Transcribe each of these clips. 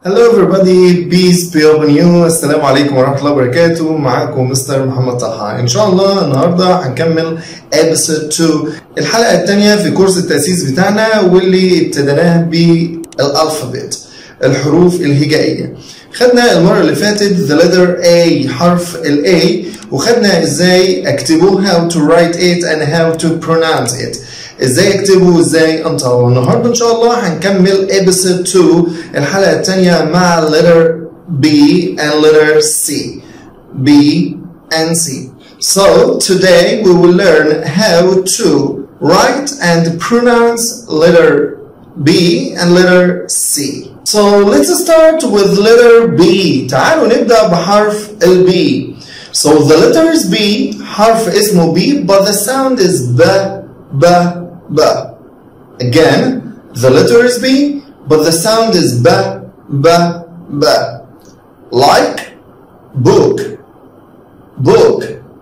Hello everybody, peace be upon you. السلام عليكم ورحمة الله وبركاته. معاكم مستر محمد طلحة. إن شاء الله النهاردة هنكمل episode 2 الحلقة الثانية في كورس التأسيس بتاعنا واللي ابتديناه بالألفابت الحروف الهجائية. خدنا المرة اللي فاتت the letter A حرف ال A وخدنا ازاي اكتبه how to write it and how to pronounce it. ازاي اكتبه وازاي انطقه النهارده ان شاء الله هنكمل episode 2 الحلقه الثانيه مع letter B and letter C B and C so today we will learn how to write and pronounce letter B and letter C so let's start with letter B تعالوا نبدا بحرف ال B so the letter is B حرف اسمه B but the sound is B B B. Again, the letter is B, but the sound is B, B, B. Like book, book.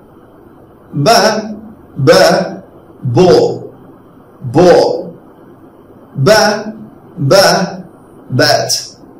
B, B, ball, ball. B, B, bat,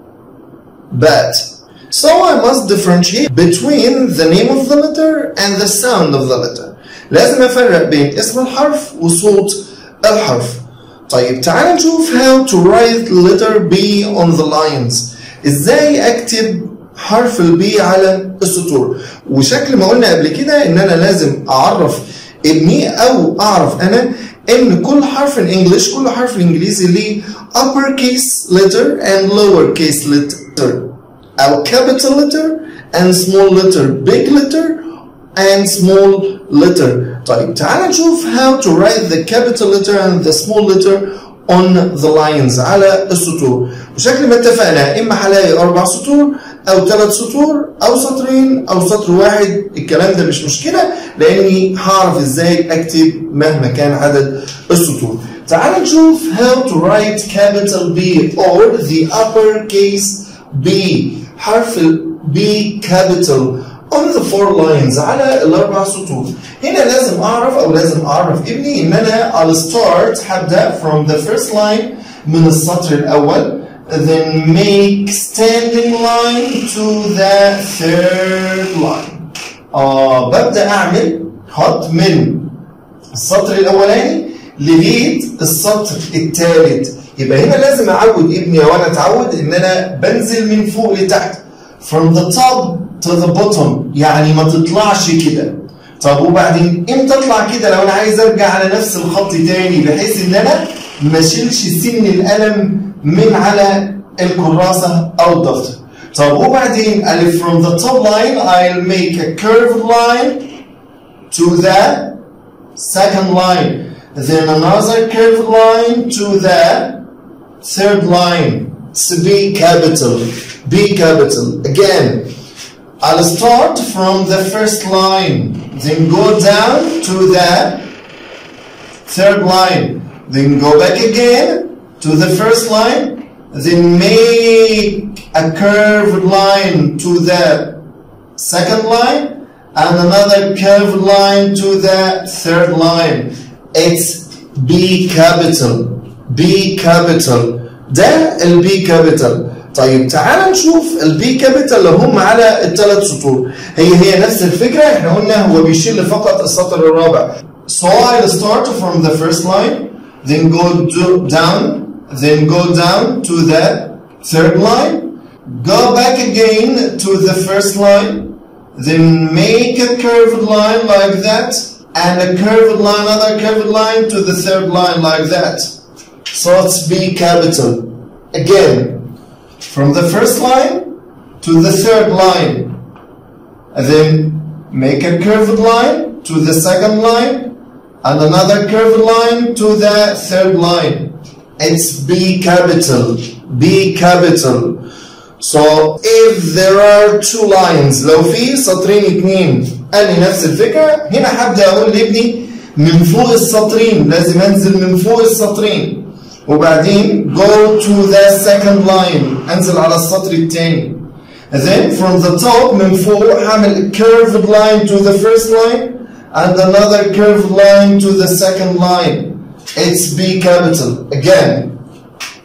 bat. So I must differentiate between the name of the letter and the sound of the letter. لازم افرق بين اسم الحرف وصوت الحرف طيب تعال نشوف how to write letter B on the lines ازاي اكتب حرف البي على السطور وشكل ما قلنا قبل كده ان انا لازم اعرف ابني او اعرف انا ان كل حرف انجلش كل حرف انجليزي ليه upper case letter and lower case letter او capital letter and small letter big letter and small letter طيب تعال نشوف how to write the capital letter and the small letter on the lines على السطور وشكل ما اتفقنا اما هلاقي اربع سطور او ثلاث سطور او سطرين او سطر واحد الكلام ده مش مشكله لاني هعرف ازاي اكتب مهما كان عدد السطور تعال نشوف how to write capital B or the upper case B حرف ال B capital on the four lines على الاربع سطور هنا لازم اعرف او لازم اعرف ابني ان انا I'll start هبدا from the first line من السطر الاول then make standing line to the third line آه ببدا اعمل خط من السطر الاولاني لغايه السطر الثالث يبقى هنا لازم اعود ابني او انا اتعود ان انا بنزل من فوق لتحت from the top to the bottom يعني ما تطلعش كده طب وبعدين امتى اطلع كده لو انا عايز ارجع على نفس الخط تاني بحيث ان انا ما اشيلش سن القلم من على الكراسه او الدفتر طب وبعدين الف from the top line I'll make a curved line to the second line then another curved line to the third line it's B capital B capital again I'll start from the first line, then go down to the third line, then go back again to the first line, then make a curved line to the second line, and another curved line to the third line. It's B capital, B capital. ده ال B capital. طيب تعال نشوف البي كابيتال اللي هم على الثلاث سطور هي هي نفس الفكره احنا قلنا هو بيشيل فقط السطر الرابع so I'll start from the first line then go do, down then go down to the third line go back again to the first line then make a curved line like that and a curved line another curved line to the third line like that so it's B capital again from the first line to the third line and then make a curved line to the second line and another curved line to the third line it's B capital B capital so if there are two lines لو في سطرين اتنين قال لي نفس الفكرة هنا هبدأ أقول لابني من فوق السطرين لازم أنزل من فوق السطرين وبعدين go to the second line انزل على السطر الثاني then from the top من فوق هعمل curved line to the first line and another curved line to the second line it's B capital again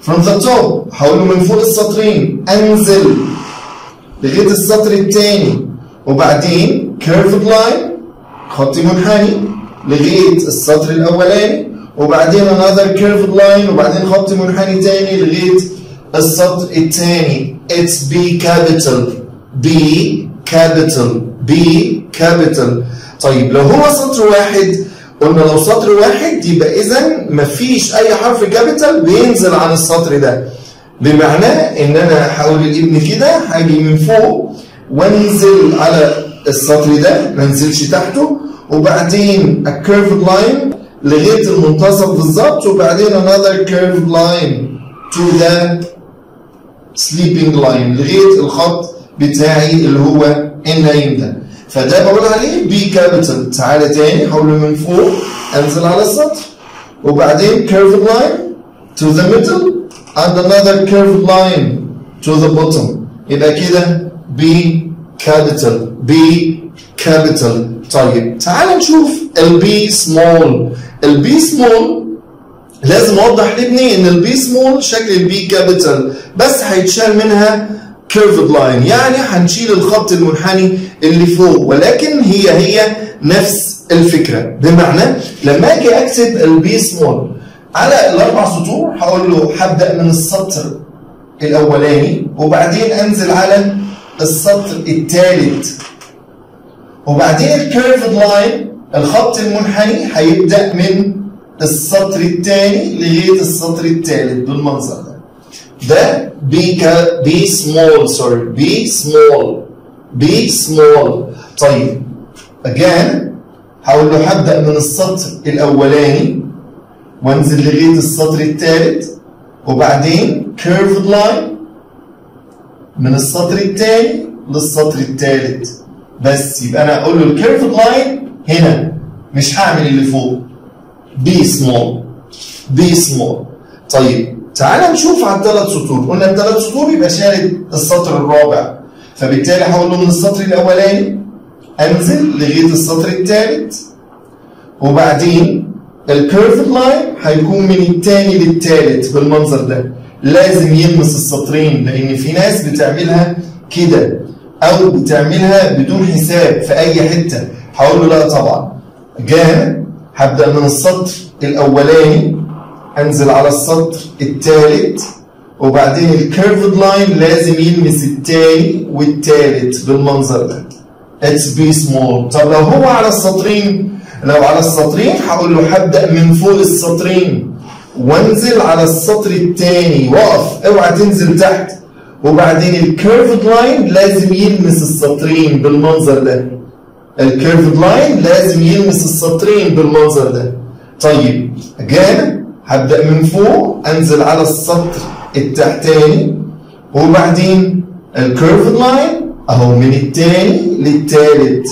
from the top هقول له من فوق السطرين انزل لغايه السطر الثاني وبعدين curved line خط منحني لغايه السطر الاولاني وبعدين another curved line وبعدين خط منحني تاني لغايه السطر الثاني it's B capital B capital B capital طيب لو هو سطر واحد قلنا لو سطر واحد يبقى اذا مفيش اي حرف كابيتال بينزل عن السطر ده بمعنى ان انا هقول لابني كده هاجي من فوق وانزل على السطر ده ما انزلش تحته وبعدين a curved line لغايه المنتصف بالظبط وبعدين another curved line to the sleeping line لغايه الخط بتاعي اللي هو النايم ده فده بقول عليه بي كابيتال تعالى تاني حول من فوق انزل على السطر وبعدين curved line to the middle and another curved line to the bottom يبقى كده بي كابيتال بي كابيتال طيب تعال نشوف البي سمول البي سمول لازم اوضح لابني ان البي سمول شكل البي كابيتال بس هيتشال منها كيرفد لاين يعني هنشيل الخط المنحني اللي فوق ولكن هي هي نفس الفكره بمعنى لما اجي اكتب البي سمول على الاربع سطور هقول له هبدا من السطر الاولاني وبعدين انزل على السطر الثالث وبعدين الكيرفد لاين الخط المنحني هيبدا من السطر الثاني لغايه السطر الثالث بالمنظر ده ده بي كا بي سمول سوري بي سمول بي سمول طيب again هقول له هبدا من السطر الاولاني وانزل لغايه السطر الثالث وبعدين كيرفد لاين من السطر الثاني للسطر الثالث بس يبقى انا اقول له الكيرفد لاين هنا مش هعمل اللي فوق بي سمول بي سمول طيب تعال نشوف على الثلاث سطور قلنا الثلاث سطور يبقى شارد السطر الرابع فبالتالي هقول له من السطر الاولاني انزل لغايه السطر الثالث وبعدين الكيرفد لاين هيكون من الثاني للثالث بالمنظر ده لازم يلمس السطرين لان في ناس بتعملها كده او بتعملها بدون حساب في اي حته هقول له لا طبعا جاء هبدا من السطر الاولاني انزل على السطر الثالث وبعدين الكيرفد لاين لازم يلمس الثاني والثالث بالمنظر ده اتس بي سمول طب لو هو على السطرين لو على السطرين هقول له هبدا من فوق السطرين وانزل على السطر الثاني وقف اوعى تنزل تحت وبعدين الكيرفد لاين لازم يلمس السطرين بالمنظر ده الكيرفد لاين لازم يلمس السطرين بالمنظر ده طيب جانا هبدا من فوق انزل على السطر التحتاني وبعدين الكيرفد لاين اهو من الثاني للثالث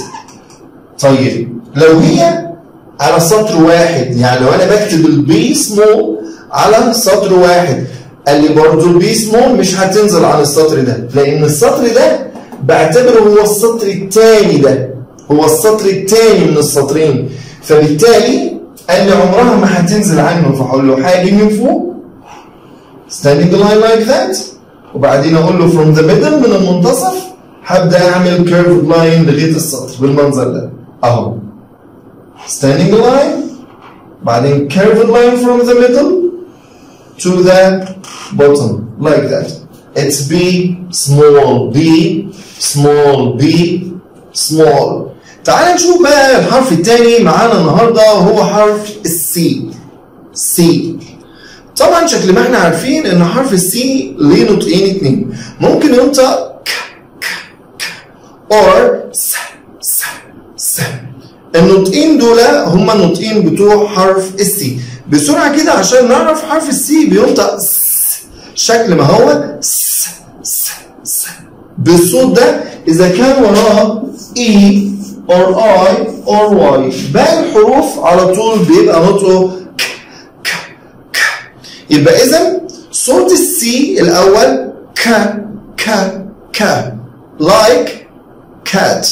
طيب لو هي على سطر واحد يعني لو انا بكتب البي سمول على سطر واحد قال لي برضه البي سمول مش هتنزل عن السطر ده لان السطر ده بعتبره هو السطر الثاني ده هو السطر الثاني من السطرين فبالتالي قال لي عمرها ما هتنزل عنه فهقول له هاجي من فوق standing the line like that وبعدين اقول له from the middle من المنتصف هبدا اعمل curved line لغايه السطر بالمنظر ده اهو standing the line بعدين curved line from the middle to the bottom like that it's B small b small b small تعال نشوف بقى الحرف الثاني معانا النهارده وهو حرف السي سي طبعا شكل ما احنا عارفين ان حرف السي ليه نطقين اتنين ممكن ينطق ك ك ك or س س س النطقين دول هم النطقين بتوع حرف السي بسرعه كده عشان نعرف حرف السي بينطق س شكل ما هو س س س بالصوت ده اذا كان وراه اي or I or Y باقي الحروف على طول بيبقى نطقه ك ك ك يبقى إذا صوت السي الأول ك ك ك like cat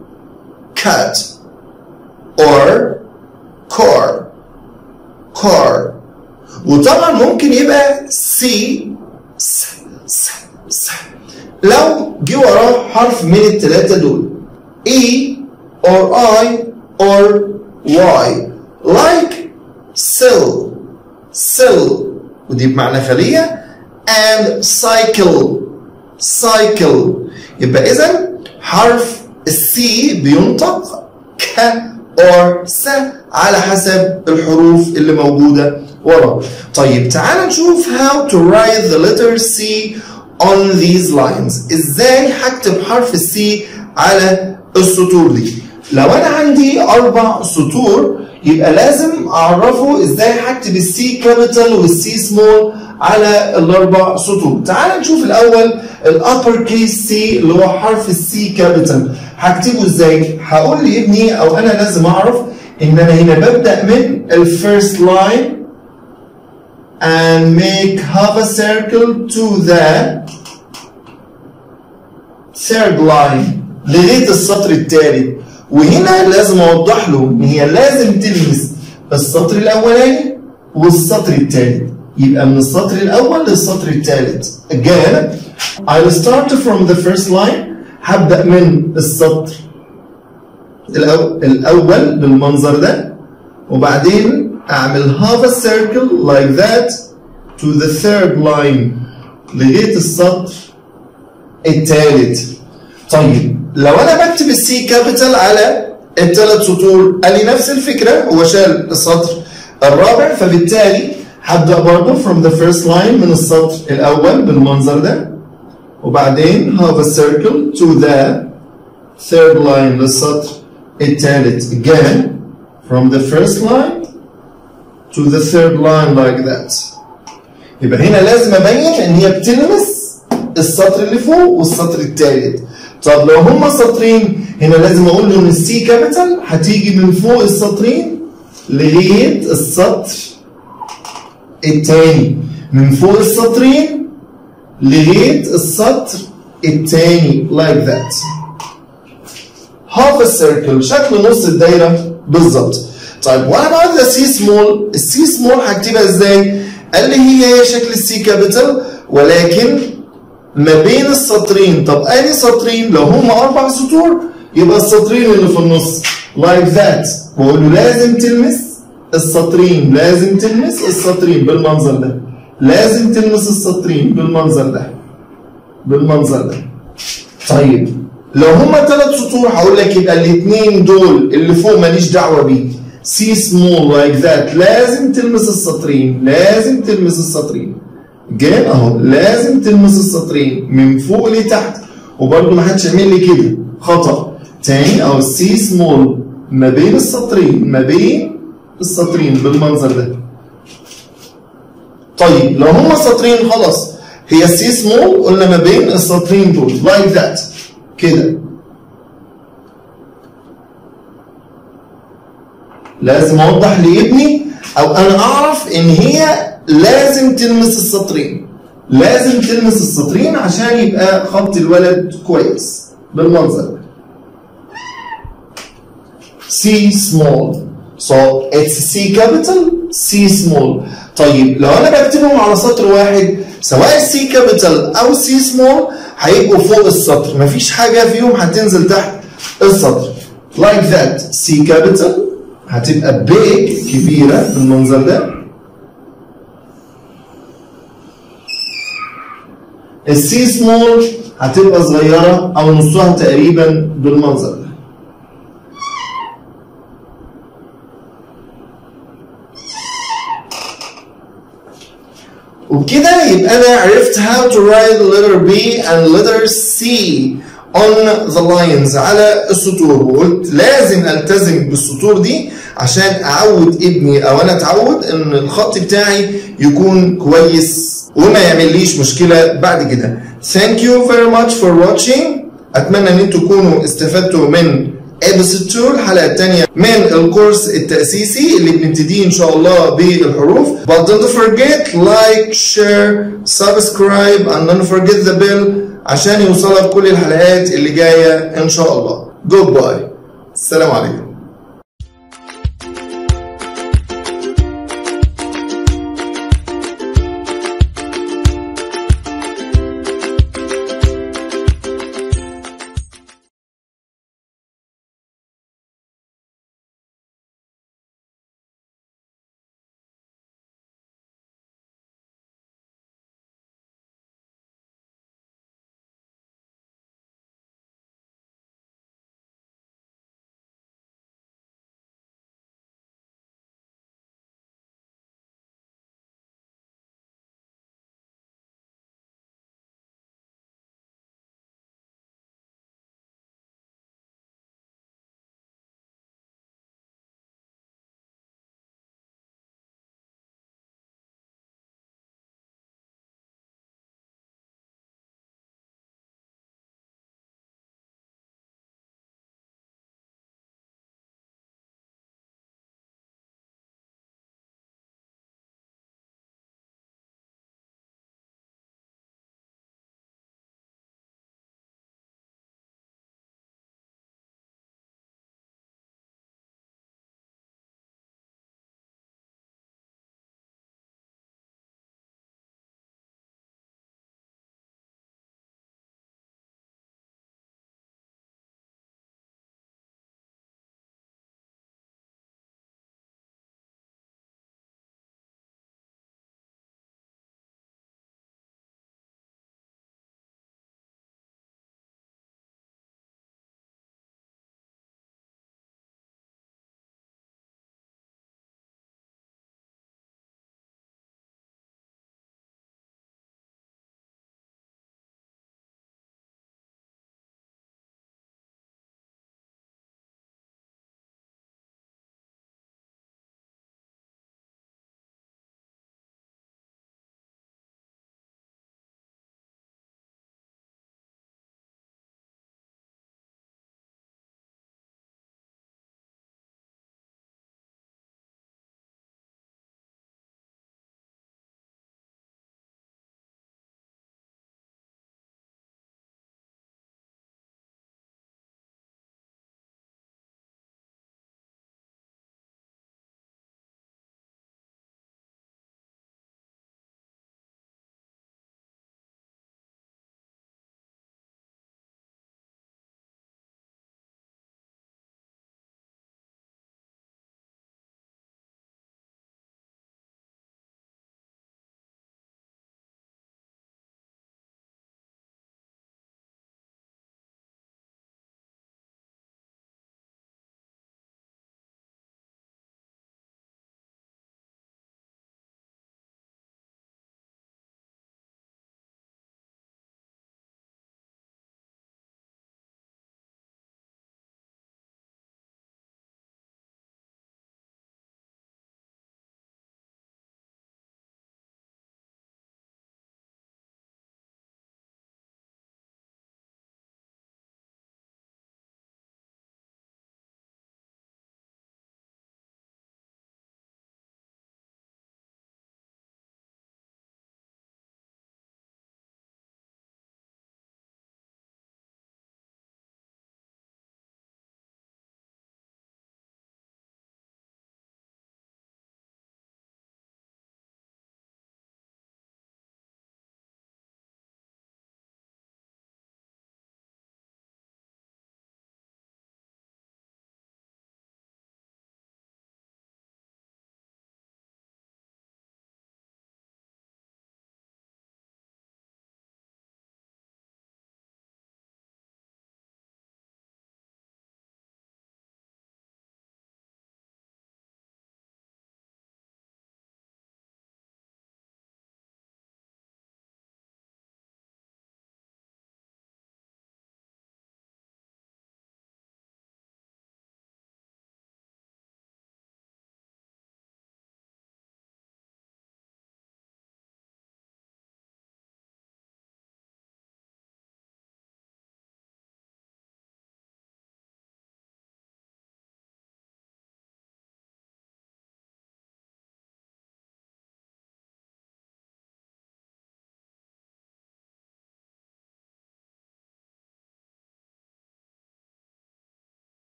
cat or car car وطبعا ممكن يبقى سي س س س لو جه وراه حرف من الثلاثة دول E or I or Y like cell cell ودي بمعنى خلية and cycle cycle يبقى إذا حرف السي بينطق ك or س على حسب الحروف اللي موجودة ورا طيب تعال نشوف how to write the letter C on these lines ازاي هكتب حرف السي على السطور دي لو انا عندي اربع سطور يبقى لازم اعرفه ازاي هكتب السي كابيتال والسي سمول على الاربع سطور تعال نشوف الاول الابر كيس سي اللي هو حرف السي كابيتال هكتبه ازاي هقول لابني او انا لازم اعرف ان انا هنا ببدا من الفيرست لاين and make half a circle to the third line لغايه السطر الثالث وهنا لازم اوضح له ان هي لازم تلمس السطر الاولاني والسطر الثالث يبقى من السطر الاول للسطر الثالث again I'll start from the first line هبدا من السطر الأو- الاول بالمنظر ده وبعدين اعمل half a circle like that to the third line لغايه السطر الثالث طيب لو انا بكتب السي كابيتال على الثلاث سطور قال لي نفس الفكره هو شال السطر الرابع فبالتالي هبدا برضه from the first line من السطر الاول بالمنظر ده وبعدين have a circle to the third line للسطر الثالث again from the first line to the third line like that يبقى هنا لازم ابين ان هي بتلمس السطر اللي فوق والسطر الثالث طب لو هما سطرين هنا لازم اقول له ان السي كابيتال هتيجي من فوق السطرين لغايه السطر الثاني من فوق السطرين لغايه السطر الثاني like that half a circle شكل نص الدايره بالظبط طيب وانا بعد السي سمول السي سمول هكتبها ازاي؟ قال لي هي هي شكل السي كابيتال ولكن ما بين السطرين طب ادي سطرين لو هم اربع سطور يبقى السطرين اللي في النص like that واقول له لازم تلمس السطرين لازم تلمس السطرين بالمنظر ده لازم تلمس السطرين بالمنظر ده بالمنظر ده طيب لو هما ثلاث سطور هقول لك يبقى الاثنين دول اللي فوق ماليش دعوه بيه سي سمول لايك ذات لازم تلمس السطرين لازم تلمس السطرين جاي اهو لازم تلمس السطرين من فوق لتحت وبرده ما حدش يعمل لي كده خطا تاني او سي سمول ما بين السطرين ما بين السطرين بالمنظر ده طيب لو هما سطرين خلاص هي السي سمول قلنا ما بين السطرين دول لايك ذات كده لازم اوضح لابني او انا اعرف ان هي لازم تلمس السطرين لازم تلمس السطرين عشان يبقى خط الولد كويس بالمنظر ده C small so it's C capital C small طيب لو انا بكتبهم على سطر واحد سواء C capital او C small هيبقوا فوق السطر مفيش حاجة فيهم هتنزل تحت السطر like that C capital هتبقى big كبيرة بالمنظر ده السي سمول هتبقى صغيرة أو نصها تقريبا بالمنظر ده وبكده يبقى أنا عرفت how to write letter B and letter C on the lines على السطور وقلت لازم التزم بالسطور دي عشان اعود ابني او انا اتعود ان الخط بتاعي يكون كويس وما يعمليش مشكله بعد كده thank you very much for watching اتمنى ان انتم تكونوا استفدتوا من episode 2 الحلقه الثانيه من الكورس التاسيسي اللي بنبتديه ان شاء الله بالحروف but don't forget like share subscribe and don't forget the bell عشان يوصلك كل الحلقات اللي جايه ان شاء الله goodbye السلام عليكم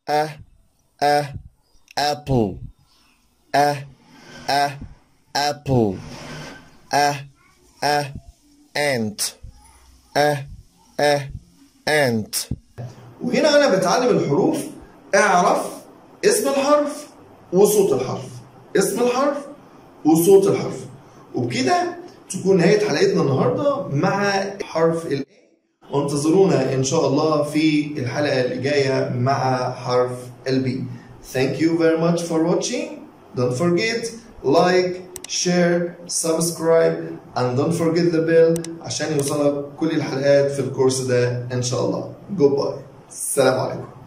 a a apple a a apple a a ant a a ant وهنا وانا بتعلم الحروف اعرف اسم الحرف وصوت الحرف اسم الحرف وصوت الحرف وبكده تكون نهاية حلقتنا النهاردة مع حرف ال A وانتظرونا إن شاء الله في الحلقة اللي جاية مع حرف ال B Thank you very much for watching Don't forget like share subscribe and don't forget the bell عشان يوصلك كل الحلقات في الكورس ده إن شاء الله Goodbye السلام عليكم